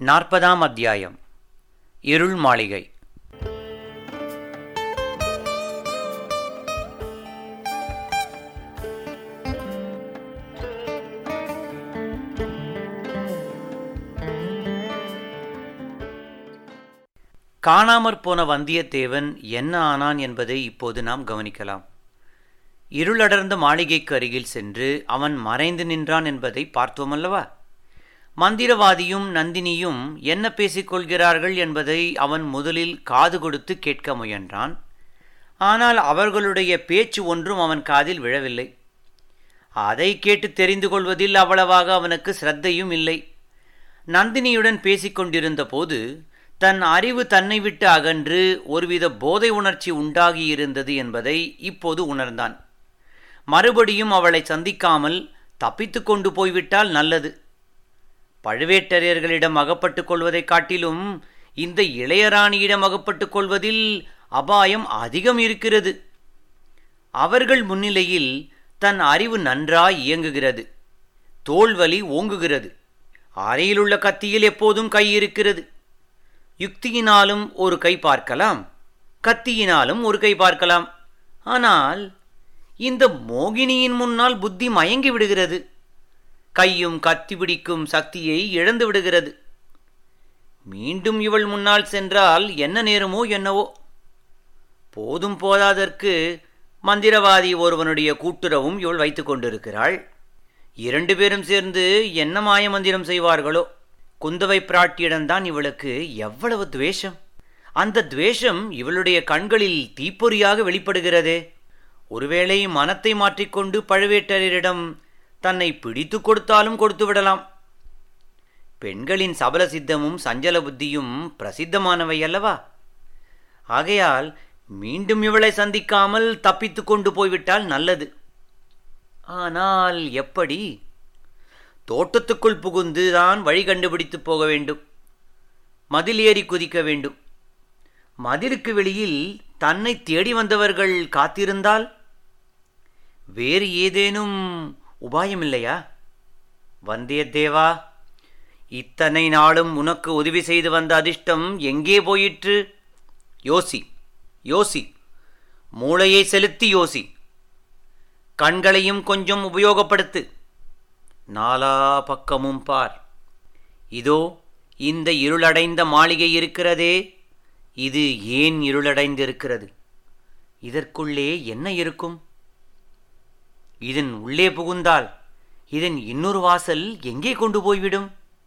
நாற்பதாம் அத்தியாயம் இருள் மாளிகை காணாமற் போன வந்தியத்தேவன் என்ன ஆனான் என்பதை இப்போது நாம் கவனிக்கலாம் இருளடர்ந்த மாளிகைக்கு அருகில் சென்று அவன் மறைந்து நின்றான் என்பதை பார்த்தோமல்லவா மந்திரவாதியும் நந்தினியும் என்ன பேசிக்கொள்கிறார்கள் என்பதை அவன் முதலில் காது கொடுத்து கேட்க முயன்றான் ஆனால் அவர்களுடைய பேச்சு ஒன்றும் அவன் காதில் விழவில்லை அதை கேட்டு தெரிந்து கொள்வதில் அவ்வளவாக அவனுக்கு சிரத்தையும் இல்லை நந்தினியுடன் பேசிக்கொண்டிருந்த போது தன் அறிவு தன்னை விட்டு அகன்று ஒருவித போதை உணர்ச்சி உண்டாகியிருந்தது என்பதை இப்போது உணர்ந்தான் மறுபடியும் அவளை சந்திக்காமல் தப்பித்து கொண்டு போய்விட்டால் நல்லது பழுவேட்டரையர்களிடம் அகப்பட்டுக் கொள்வதைக் காட்டிலும் இந்த இளையராணியிடம் அகப்பட்டுக் கொள்வதில் அபாயம் அதிகம் இருக்கிறது அவர்கள் முன்னிலையில் தன் அறிவு நன்றாய் இயங்குகிறது தோல்வலி ஓங்குகிறது அறையிலுள்ள கத்தியில் எப்போதும் கை இருக்கிறது யுக்தியினாலும் ஒரு கை பார்க்கலாம் கத்தியினாலும் ஒரு கை பார்க்கலாம் ஆனால் இந்த மோகினியின் முன்னால் புத்தி மயங்கி விடுகிறது கையும் கத்தி பிடிக்கும் சக்தியை இழந்து விடுகிறது மீண்டும் இவள் முன்னால் சென்றால் என்ன நேருமோ என்னவோ போதும் போதாதற்கு மந்திரவாதி ஒருவனுடைய கூட்டுறவும் இவள் வைத்துக் கொண்டிருக்கிறாள் இரண்டு பேரும் சேர்ந்து என்ன மாய மந்திரம் செய்வார்களோ குந்தவை பிராட்டியிடம்தான் இவளுக்கு எவ்வளவு துவேஷம் அந்த துவேஷம் இவளுடைய கண்களில் தீப்பொறியாக வெளிப்படுகிறதே ஒருவேளை மனத்தை மாற்றிக்கொண்டு பழுவேட்டரையரிடம் தன்னை பிடித்து கொடுத்தாலும் கொடுத்து விடலாம் பெண்களின் சபல சித்தமும் சஞ்சல புத்தியும் பிரசித்தமானவை அல்லவா ஆகையால் மீண்டும் இவளை சந்திக்காமல் தப்பித்து கொண்டு போய்விட்டால் நல்லது ஆனால் எப்படி தோட்டத்துக்குள் புகுந்து தான் வழி கண்டுபிடித்து போக வேண்டும் மதில் ஏறி குதிக்க வேண்டும் மதிலுக்கு வெளியில் தன்னை தேடி வந்தவர்கள் காத்திருந்தால் வேறு ஏதேனும் உபாயம் இல்லையா வந்தியத்தேவா இத்தனை நாளும் உனக்கு உதவி செய்து வந்த அதிர்ஷ்டம் எங்கே போயிற்று யோசி யோசி மூளையை செலுத்தி யோசி கண்களையும் கொஞ்சம் உபயோகப்படுத்து நாலா பக்கமும் பார் இதோ இந்த இருளடைந்த மாளிகை இருக்கிறதே இது ஏன் இருளடைந்திருக்கிறது இதற்குள்ளே என்ன இருக்கும் இதன் உள்ளே புகுந்தால் இதன் இன்னொரு வாசல் எங்கே கொண்டு போய்விடும்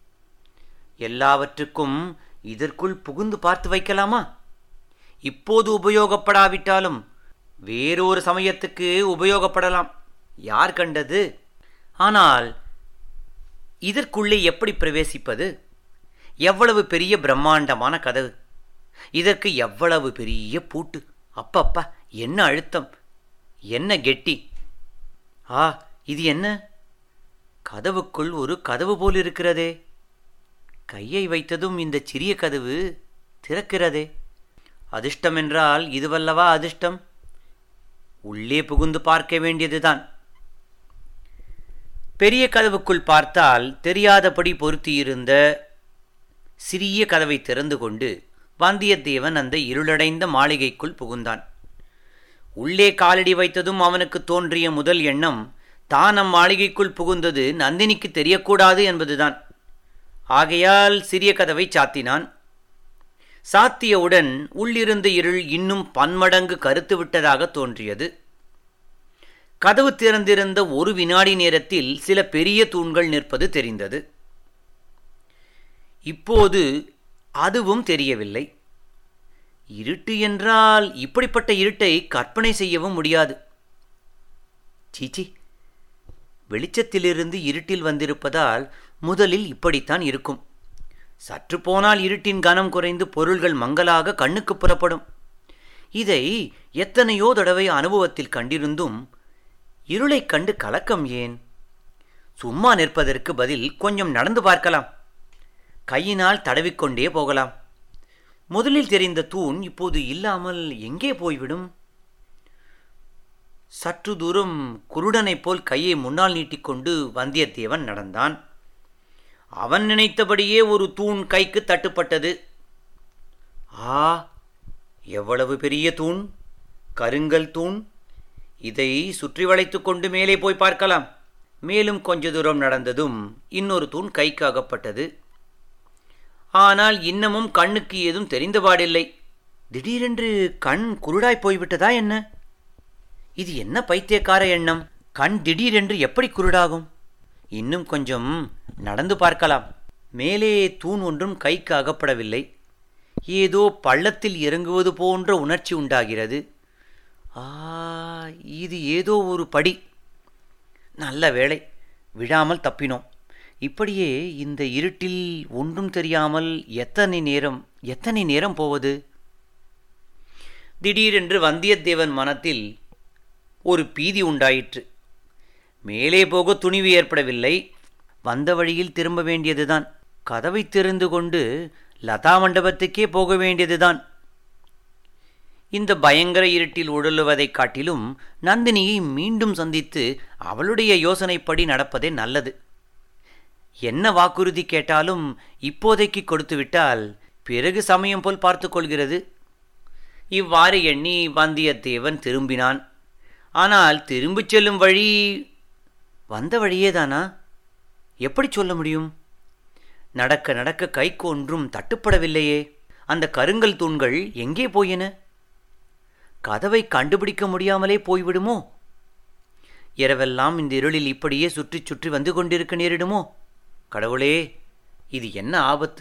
எல்லாவற்றுக்கும் இதற்குள் புகுந்து பார்த்து வைக்கலாமா இப்போது உபயோகப்படாவிட்டாலும் வேறொரு சமயத்துக்கு உபயோகப்படலாம் யார் கண்டது ஆனால் இதற்குள்ளே எப்படி பிரவேசிப்பது எவ்வளவு பெரிய பிரம்மாண்டமான கதவு இதற்கு எவ்வளவு பெரிய பூட்டு அப்பப்பா என்ன அழுத்தம் என்ன கெட்டி ஆ இது என்ன கதவுக்குள் ஒரு கதவு போல் இருக்கிறதே கையை வைத்ததும் இந்த சிறிய கதவு திறக்கிறதே அதிர்ஷ்டம் என்றால் இதுவல்லவா அதிர்ஷ்டம் உள்ளே புகுந்து பார்க்க வேண்டியதுதான் பெரிய கதவுக்குள் பார்த்தால் தெரியாதபடி பொருத்தியிருந்த சிறிய கதவை திறந்து கொண்டு வந்தியத்தேவன் அந்த இருளடைந்த மாளிகைக்குள் புகுந்தான் உள்ளே காலடி வைத்ததும் அவனுக்கு தோன்றிய முதல் எண்ணம் தான் அம்மாளிகைக்குள் புகுந்தது நந்தினிக்கு தெரியக்கூடாது என்பதுதான் ஆகையால் சிறிய கதவை சாத்தினான் சாத்தியவுடன் உள்ளிருந்த இருள் இன்னும் பன்மடங்கு கருத்து விட்டதாக தோன்றியது கதவு திறந்திருந்த ஒரு வினாடி நேரத்தில் சில பெரிய தூண்கள் நிற்பது தெரிந்தது இப்போது அதுவும் தெரியவில்லை இருட்டு என்றால் இப்படிப்பட்ட இருட்டை கற்பனை செய்யவும் முடியாது சீச்சி வெளிச்சத்திலிருந்து இருட்டில் வந்திருப்பதால் முதலில் இப்படித்தான் இருக்கும் சற்று போனால் இருட்டின் கனம் குறைந்து பொருள்கள் மங்கலாக கண்ணுக்கு புறப்படும் இதை எத்தனையோ தடவை அனுபவத்தில் கண்டிருந்தும் இருளைக் கண்டு கலக்கம் ஏன் சும்மா நிற்பதற்கு பதில் கொஞ்சம் நடந்து பார்க்கலாம் கையினால் தடவிக்கொண்டே போகலாம் முதலில் தெரிந்த தூண் இப்போது இல்லாமல் எங்கே போய்விடும் சற்று தூரம் குருடனைப் போல் கையை முன்னால் நீட்டிக்கொண்டு வந்தியத்தேவன் நடந்தான் அவன் நினைத்தபடியே ஒரு தூண் கைக்கு தட்டுப்பட்டது ஆ எவ்வளவு பெரிய தூண் கருங்கல் தூண் இதை சுற்றி வளைத்து கொண்டு மேலே போய் பார்க்கலாம் மேலும் கொஞ்ச தூரம் நடந்ததும் இன்னொரு தூண் கைக்கு அகப்பட்டது ஆனால் இன்னமும் கண்ணுக்கு ஏதும் தெரிந்தபாடில்லை திடீரென்று கண் குருடாய் போய்விட்டதா என்ன இது என்ன பைத்தியக்கார எண்ணம் கண் திடீரென்று எப்படி குருடாகும் இன்னும் கொஞ்சம் நடந்து பார்க்கலாம் மேலே தூண் ஒன்றும் கைக்கு அகப்படவில்லை ஏதோ பள்ளத்தில் இறங்குவது போன்ற உணர்ச்சி உண்டாகிறது ஆ இது ஏதோ ஒரு படி நல்ல வேளை விழாமல் தப்பினோம் இப்படியே இந்த இருட்டில் ஒன்றும் தெரியாமல் எத்தனை நேரம் எத்தனை நேரம் போவது திடீரென்று வந்தியத்தேவன் மனத்தில் ஒரு பீதி உண்டாயிற்று மேலே போக துணிவு ஏற்படவில்லை வந்த வழியில் திரும்ப வேண்டியதுதான் கதவை திறந்து கொண்டு லதா மண்டபத்துக்கே போக வேண்டியதுதான் இந்த பயங்கர இருட்டில் உழலுவதைக் காட்டிலும் நந்தினியை மீண்டும் சந்தித்து அவளுடைய யோசனைப்படி நடப்பதே நல்லது என்ன வாக்குறுதி கேட்டாலும் இப்போதைக்கு கொடுத்துவிட்டால் பிறகு சமயம் போல் பார்த்து கொள்கிறது இவ்வாறு எண்ணி வந்தியத்தேவன் திரும்பினான் ஆனால் திரும்பிச் செல்லும் வழி வந்த வழியேதானா எப்படி சொல்ல முடியும் நடக்க நடக்க கைக்கு ஒன்றும் தட்டுப்படவில்லையே அந்த கருங்கல் தூண்கள் எங்கே போயின கதவை கண்டுபிடிக்க முடியாமலே போய்விடுமோ இரவெல்லாம் இந்த இருளில் இப்படியே சுற்றி சுற்றி வந்து கொண்டிருக்க நேரிடுமோ கடவுளே இது என்ன ஆபத்து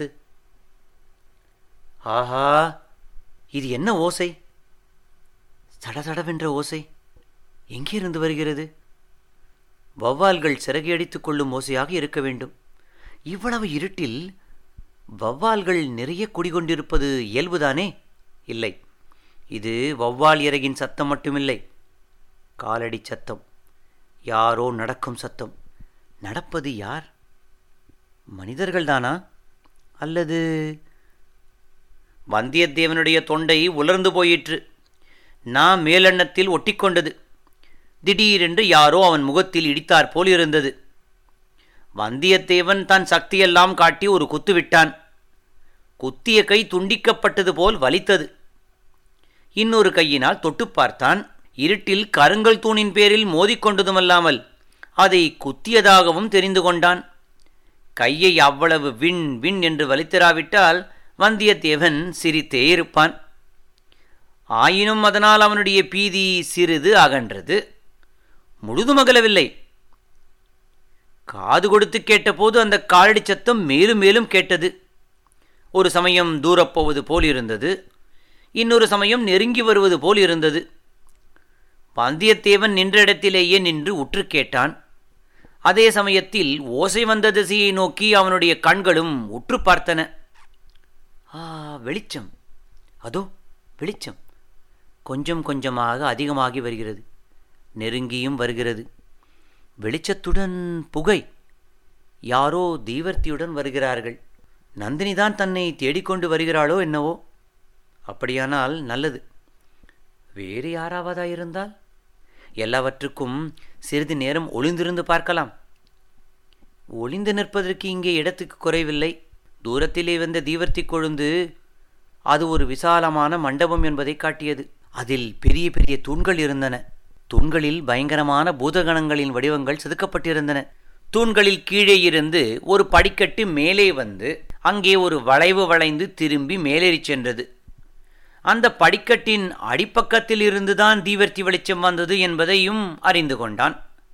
ஆஹா இது என்ன ஓசை சடசடவென்ற ஓசை எங்கிருந்து வருகிறது வௌவால்கள் சிறகையடித்துக் கொள்ளும் ஓசையாக இருக்க வேண்டும் இவ்வளவு இருட்டில் வௌவால்கள் நிறைய குடிகொண்டிருப்பது இயல்புதானே இல்லை இது வௌவால் இறகின் சத்தம் மட்டுமில்லை காலடி சத்தம் யாரோ நடக்கும் சத்தம் நடப்பது யார் மனிதர்கள்தானா அல்லது வந்தியத்தேவனுடைய தொண்டை உலர்ந்து போயிற்று நான் மேலெண்ணத்தில் ஒட்டிக்கொண்டது திடீரென்று யாரோ அவன் முகத்தில் இடித்தாற் போல் இருந்தது வந்தியத்தேவன் தன் சக்தியெல்லாம் காட்டி ஒரு குத்து விட்டான் குத்திய கை துண்டிக்கப்பட்டது போல் வலித்தது இன்னொரு கையினால் தொட்டுப் பார்த்தான் இருட்டில் கருங்கல் தூணின் பேரில் மோதிக்கொண்டதுமல்லாமல் அதை குத்தியதாகவும் தெரிந்து கொண்டான் கையை அவ்வளவு விண் விண் என்று வலித்திராவிட்டால் வந்தியத்தேவன் சிரித்தே இருப்பான் ஆயினும் அதனால் அவனுடைய பீதி சிறிது அகன்றது முழுதும் அகலவில்லை காது கொடுத்து கேட்டபோது அந்த காலடி சத்தம் மேலும் மேலும் கேட்டது ஒரு சமயம் தூரப் போவது போல் இருந்தது இன்னொரு சமயம் நெருங்கி வருவது போல் இருந்தது வந்தியத்தேவன் நின்ற இடத்திலேயே நின்று உற்று கேட்டான் அதே சமயத்தில் ஓசை வந்த திசையை நோக்கி அவனுடைய கண்களும் உற்று பார்த்தன ஆ வெளிச்சம் அதோ வெளிச்சம் கொஞ்சம் கொஞ்சமாக அதிகமாகி வருகிறது நெருங்கியும் வருகிறது வெளிச்சத்துடன் புகை யாரோ தீவர்த்தியுடன் வருகிறார்கள் நந்தினிதான் தன்னை தேடிக்கொண்டு வருகிறாளோ என்னவோ அப்படியானால் நல்லது வேறு யாராவதாயிருந்தால் எல்லாவற்றுக்கும் சிறிது நேரம் ஒளிந்திருந்து பார்க்கலாம் ஒளிந்து நிற்பதற்கு இங்கே இடத்துக்கு குறைவில்லை தூரத்திலே வந்த தீவர்த்தி கொழுந்து அது ஒரு விசாலமான மண்டபம் என்பதை காட்டியது அதில் பெரிய பெரிய தூண்கள் இருந்தன தூண்களில் பயங்கரமான பூதகணங்களின் வடிவங்கள் செதுக்கப்பட்டிருந்தன தூண்களில் கீழே இருந்து ஒரு படிக்கட்டு மேலே வந்து அங்கே ஒரு வளைவு வளைந்து திரும்பி மேலேறிச் சென்றது அந்த படிக்கட்டின் அடிப்பக்கத்தில் இருந்துதான் தீவர்த்தி வெளிச்சம் வந்தது என்பதையும் அறிந்து கொண்டான்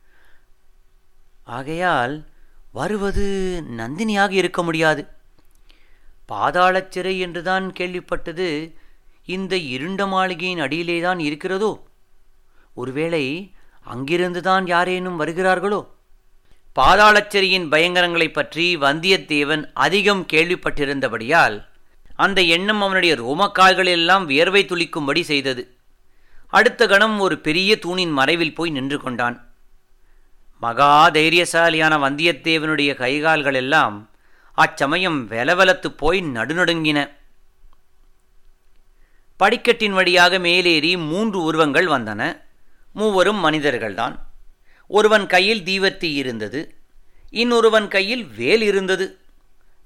ஆகையால் வருவது நந்தினியாக இருக்க முடியாது பாதாளச் சிறை என்றுதான் கேள்விப்பட்டது இந்த இருண்ட மாளிகையின் அடியிலேதான் இருக்கிறதோ ஒருவேளை அங்கிருந்துதான் யாரேனும் வருகிறார்களோ பாதாளச்சிறையின் பயங்கரங்களைப் பற்றி வந்தியத்தேவன் அதிகம் கேள்விப்பட்டிருந்தபடியால் அந்த எண்ணம் அவனுடைய ரோமக்கால்களெல்லாம் வியர்வை துளிக்கும்படி செய்தது அடுத்த கணம் ஒரு பெரிய தூணின் மறைவில் போய் நின்று கொண்டான் மகா தைரியசாலியான வந்தியத்தேவனுடைய கைகால்கள் எல்லாம் அச்சமயம் வெலவெலத்து போய் நடுநடுங்கின படிக்கட்டின் வழியாக மேலேறி மூன்று உருவங்கள் வந்தன மூவரும் மனிதர்கள்தான் ஒருவன் கையில் தீவர்த்தி இருந்தது இன்னொருவன் கையில் வேல் இருந்தது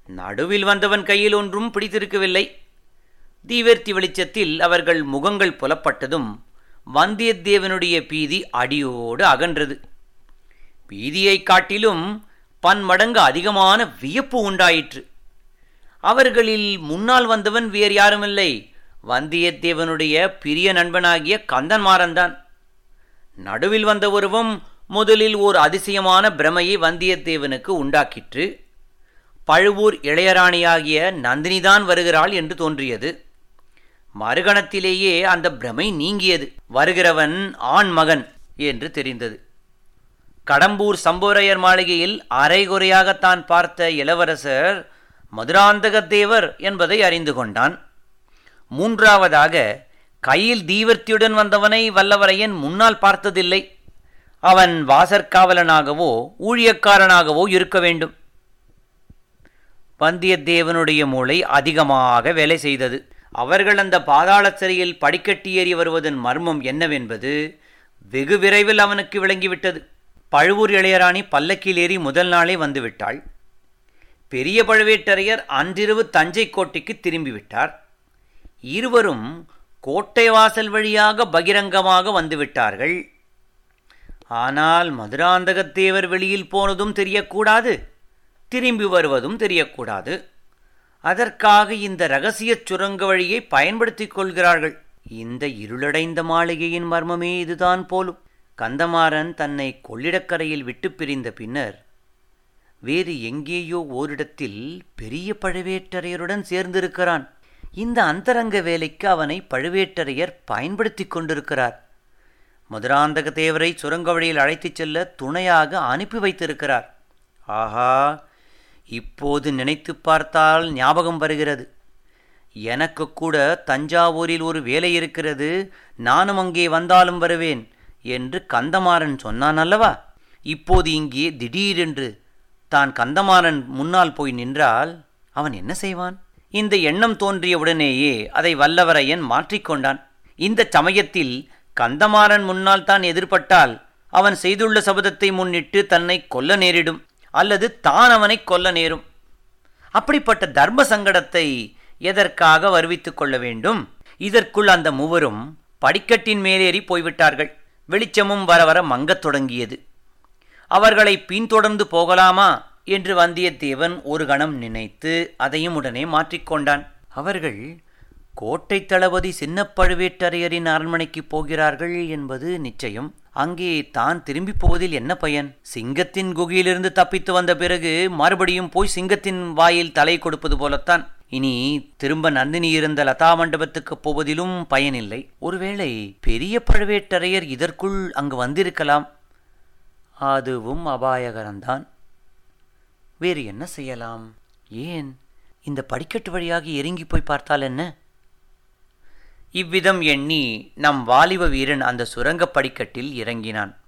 நடுவில் வந்தவன் கையில் ஒன்றும் பிடித்திருக்கவில்லை தீவர்த்தி வெளிச்சத்தில் அவர்கள் முகங்கள் புலப்பட்டதும் வந்தியத்தேவனுடைய பீதி அடியோடு அகன்றது பீதியைக் காட்டிலும் பன்மடங்கு அதிகமான வியப்பு உண்டாயிற்று அவர்களில் முன்னால் வந்தவன் வேறு யாருமில்லை வந்தியத்தேவனுடைய பிரிய நண்பனாகிய கந்தன்மாறன்தான் நடுவில் வந்த உருவம் முதலில் ஓர் அதிசயமான பிரமையை வந்தியத்தேவனுக்கு உண்டாக்கிற்று பழுவூர் இளையராணியாகிய நந்தினிதான் வருகிறாள் என்று தோன்றியது மறுகணத்திலேயே அந்த பிரமை நீங்கியது வருகிறவன் ஆண் மகன் என்று தெரிந்தது கடம்பூர் சம்போரையர் மாளிகையில் அரைகுறையாகத்தான் பார்த்த இளவரசர் மதுராந்தகத்தேவர் என்பதை அறிந்து கொண்டான் மூன்றாவதாக கையில் தீவர்த்தியுடன் வந்தவனை வல்லவரையன் முன்னால் பார்த்ததில்லை அவன் வாசற்காவலனாகவோ ஊழியக்காரனாகவோ இருக்க வேண்டும் வந்தியத்தேவனுடைய மூளை அதிகமாக வேலை செய்தது அவர்கள் அந்த பாதாள சிறையில் படிக்கட்டி ஏறி வருவதன் மர்மம் என்னவென்பது வெகு விரைவில் அவனுக்கு விளங்கிவிட்டது பழுவூர் இளையராணி பல்லக்கில் ஏறி முதல் நாளே வந்துவிட்டாள் பெரிய பழுவேட்டரையர் அன்றிரவு தஞ்சை கோட்டைக்கு திரும்பிவிட்டார் இருவரும் கோட்டை வாசல் வழியாக பகிரங்கமாக வந்துவிட்டார்கள் ஆனால் மதுராந்தகத்தேவர் வெளியில் போனதும் தெரியக்கூடாது திரும்பி வருவதும் தெரியக்கூடாது அதற்காக இந்த ரகசியச் சுரங்க வழியை பயன்படுத்திக் கொள்கிறார்கள் இந்த இருளடைந்த மாளிகையின் மர்மமே இதுதான் போலும் கந்தமாறன் தன்னை கொள்ளிடக்கரையில் விட்டு பிரிந்த பின்னர் வேறு எங்கேயோ ஓரிடத்தில் பெரிய பழுவேட்டரையருடன் சேர்ந்திருக்கிறான் இந்த அந்தரங்க வேலைக்கு அவனை பழுவேட்டரையர் பயன்படுத்திக் கொண்டிருக்கிறார் மதுராந்தக தேவரை சுரங்க வழியில் அழைத்துச் செல்ல துணையாக அனுப்பி வைத்திருக்கிறார் ஆஹா இப்போது நினைத்து பார்த்தால் ஞாபகம் வருகிறது எனக்கு கூட தஞ்சாவூரில் ஒரு வேலை இருக்கிறது நானும் அங்கே வந்தாலும் வருவேன் என்று கந்தமாறன் சொன்னான் அல்லவா இப்போது இங்கே திடீரென்று தான் கந்தமாறன் முன்னால் போய் நின்றால் அவன் என்ன செய்வான் இந்த எண்ணம் தோன்றிய உடனேயே அதை வல்லவரையன் மாற்றிக்கொண்டான் இந்த சமயத்தில் கந்தமாறன் முன்னால் தான் எதிர்பட்டால் அவன் செய்துள்ள சபதத்தை முன்னிட்டு தன்னை கொல்ல நேரிடும் அல்லது தான் அவனை கொல்ல நேரும் அப்படிப்பட்ட தர்ம சங்கடத்தை எதற்காக வருவித்துக் கொள்ள வேண்டும் இதற்குள் அந்த மூவரும் படிக்கட்டின் மேலேறி போய்விட்டார்கள் வெளிச்சமும் வர வர மங்கத் தொடங்கியது அவர்களை பின்தொடர்ந்து போகலாமா என்று வந்தியத்தேவன் ஒரு கணம் நினைத்து அதையும் உடனே மாற்றிக்கொண்டான் அவர்கள் கோட்டை தளபதி சின்ன பழுவேட்டரையரின் அரண்மனைக்கு போகிறார்கள் என்பது நிச்சயம் அங்கே தான் திரும்பி போவதில் என்ன பயன் சிங்கத்தின் குகையிலிருந்து தப்பித்து வந்த பிறகு மறுபடியும் போய் சிங்கத்தின் வாயில் தலை கொடுப்பது போலத்தான் இனி திரும்ப நந்தினி இருந்த லதா மண்டபத்துக்கு போவதிலும் பயனில்லை ஒருவேளை பெரிய பழுவேட்டரையர் இதற்குள் அங்கு வந்திருக்கலாம் அதுவும் அபாயகரம்தான் வேறு என்ன செய்யலாம் ஏன் இந்த படிக்கட்டு வழியாக இறங்கி போய் பார்த்தால் என்ன இவ்விதம் எண்ணி நம் வாலிப வீரன் அந்த சுரங்கப் படிக்கட்டில் இறங்கினான்